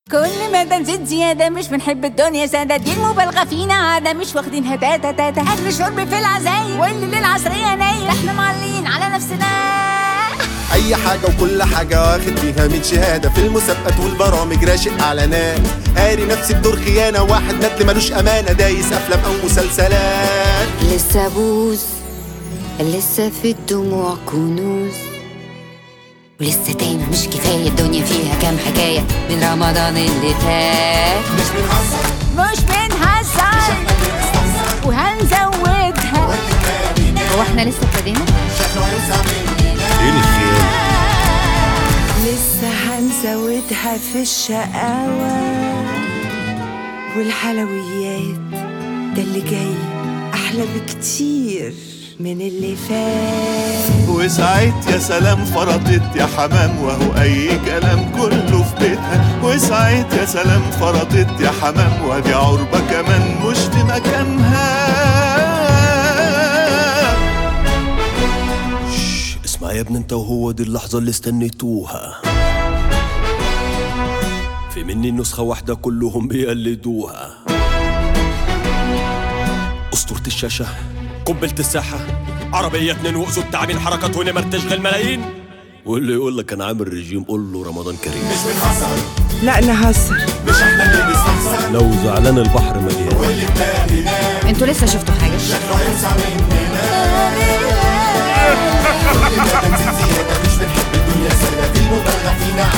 كل ما نزيد زيادة مش بنحب الدنيا سادة دي المبالغة فينا عادة مش واخدينها تاتا تاتا أكل شرب في العزايم واللي للعصرية نايم احنا معلين على نفسنا اي حاجة وكل حاجة واخد فيها من شهادة في المسابقات والبرامج راشق اعلانات قاري نفسي بدور خيانة واحد ندل ملوش امانة دايس افلام او مسلسلات لسه بوز لسه في الدموع كنوز ولسه تاني مش كفاية الدنيا فيها كام حكاية من رمضان اللي فات مش بنهزر وهنزودها هو احنا لسه ابتدينا؟ ايه الخيال لسه هنزودها في الشقاوة والحلويات ده اللي جاي أحلى بكتير من اللي فات وسعيت يا سلام فرطت يا حمام وهو اي كلام كله في بيتها وسعيت يا سلام فرطت يا حمام وادي عربة كمان مش في مكانها شش، اسمع يا ابني انت وهو دي اللحظة اللي استنيتوها في مني نسخة واحدة كلهم بيقلدوها أسطورة الشاشة قنبلة الساحة عربية اتنين وأسود تعبين حركات ونمر تشغل ملايين واللي يقول لك انا عامل رجيم قول له رمضان كريم لا نهزر لو زعلان البحر مليان انتوا لسه شفتوا حاجة؟ مش بنحب الدنيا سادة دي المبالغة فينا